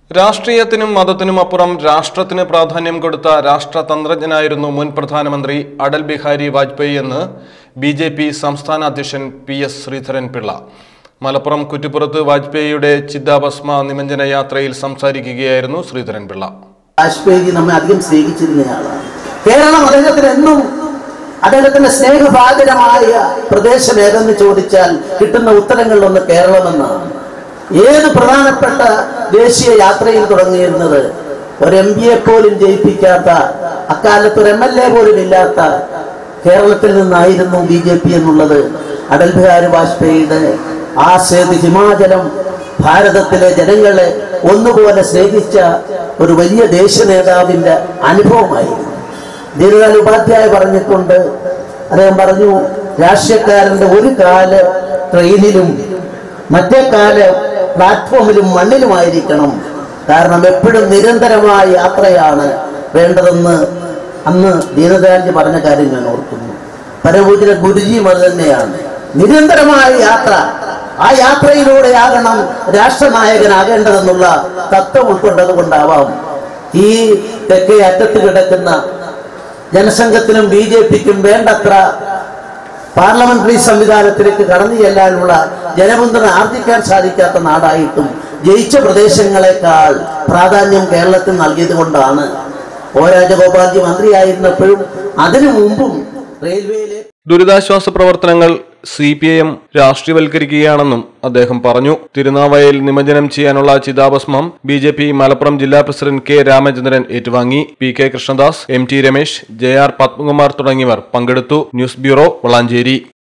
രാഷ്ട്രീയത്തിനും മതത്തിനും അപ്പുറം രാഷ്ട്രത്തിന് പ്രാധാന്യം കൊടുത്ത രാഷ്ട്രതന്ത്രജ്ഞനായിരുന്നു മുൻ പ്രധാനമന്ത്രി അടൽ ബിഹാരി വാജ്പേയി എന്ന് ബി ജെ പി സംസ്ഥാന അധ്യക്ഷൻ പി എസ് ശ്രീധരൻ പിള്ള മലപ്പുറം കുറ്റിപ്പുറത്ത് വാജ്പേയിയുടെ ചിതാഭസ്മ നിമഞ്ജന യാത്രയിൽ സംസാരിക്കുകയായിരുന്നു ശ്രീധരൻ പിള്ള വാജ്പേയി നമ്മെ അധികം സ്നേഹിച്ചിരുന്നയാളാണ് കേരളം അദ്ദേഹത്തിന് എന്നും അദ്ദേഹത്തിന്റെ സ്നേഹഭാജനമായ പ്രദേശം ഏതെന്ന് ചോദിച്ചാൽ കിട്ടുന്ന ഉത്തരങ്ങളിലൊന്ന് കേരളമെന്നാണ് ഏത് പ്രധാനപ്പെട്ട ദേശീയ യാത്രയിൽ തുടങ്ങിയിരുന്നത് ഒരു എം പിയെ പോലും ജയിപ്പിക്കാത്ത അക്കാലത്ത് ഒരു എം എൽ എ പോലും ഇല്ലാത്ത കേരളത്തിൽ നിന്നായിരുന്നു ബി ജെ പി എന്നുള്ളത് അടൽ ബിഹാരി വാജ്പേയിയുടെ ആ സേതു ഹിമാചലം ഭാരതത്തിലെ ജനങ്ങളെ ഒന്നുപോലെ സ്നേഹിച്ച ഒരു വലിയ ദേശീയ നേതാവിന്റെ അനുഭവമായിരുന്നു ദീനദയാൽ ഉപാധ്യായ പറഞ്ഞിട്ടുണ്ട് അദ്ദേഹം പറഞ്ഞു രാഷ്ട്രീയക്കാരന്റെ ഒരു കാല് ട്രെയിനിലും മറ്റേ കാല് പ്ലാറ്റ്ഫോമിലും മണ്ണിലുമായിരിക്കണം കാരണം എപ്പോഴും നിരന്തരമായ യാത്രയാണ് വേണ്ടതെന്ന് അന്ന് ദീനദയാൽജി പറഞ്ഞ കാര്യം ഞാൻ ഓർക്കുന്നു പരമപൂജിത ഗുരുജിയും അത് തന്നെയാണ് നിരന്തരമായ യാത്ര ആ യാത്രയിലൂടെയാകണം രാഷ്ട്രനായകനാകേണ്ടതെന്നുള്ള തത്വം ഉൾക്കൊണ്ടത് കൊണ്ടാവാം ഈ തെക്കേ അറ്റത്ത് കിടക്കുന്ന ജനസംഘത്തിനും ബി ജെ പിക്കും വേണ്ടത്ര പാർലമെന്ററി സംവിധാനത്തിലേക്ക് കടന്നു ചെല്ലാനുള്ള ജനപിന്തുണ ആർജിക്കാൻ സാധിക്കാത്ത നാടായിട്ടും ജയിച്ച പ്രദേശങ്ങളെക്കാൾ പ്രാധാന്യം കേരളത്തിൽ നൽകിയത് കൊണ്ടാണ് ഒ രാജഗോപാൽജി മന്ത്രിയായിരുന്നപ്പോഴും അതിനു മുമ്പും റെയിൽവേയിലെ ദുരിതാശ്വാസ പ്രവർത്തനങ്ങൾ സി പി ഐ എം രാഷ്ട്രീയവൽക്കരിക്കുകയാണെന്നും അദ്ദേഹം പറഞ്ഞു തിരുനാവയൽ നിമജ്ജനം ചെയ്യാനുള്ള ചിതാഭസ്മം ബി ജെ പി മലപ്പുറം ജില്ലാ പ്രസിഡന്റ് കെ രാമചന്ദ്രൻ ഏറ്റുവാങ്ങി P K Krishnadas M T Ramesh J R Padmakumar തുടങ്ങിയവർ പങ്കെടുത്തു ന്യൂസ് ബ്യൂറോ വളാഞ്ചേരി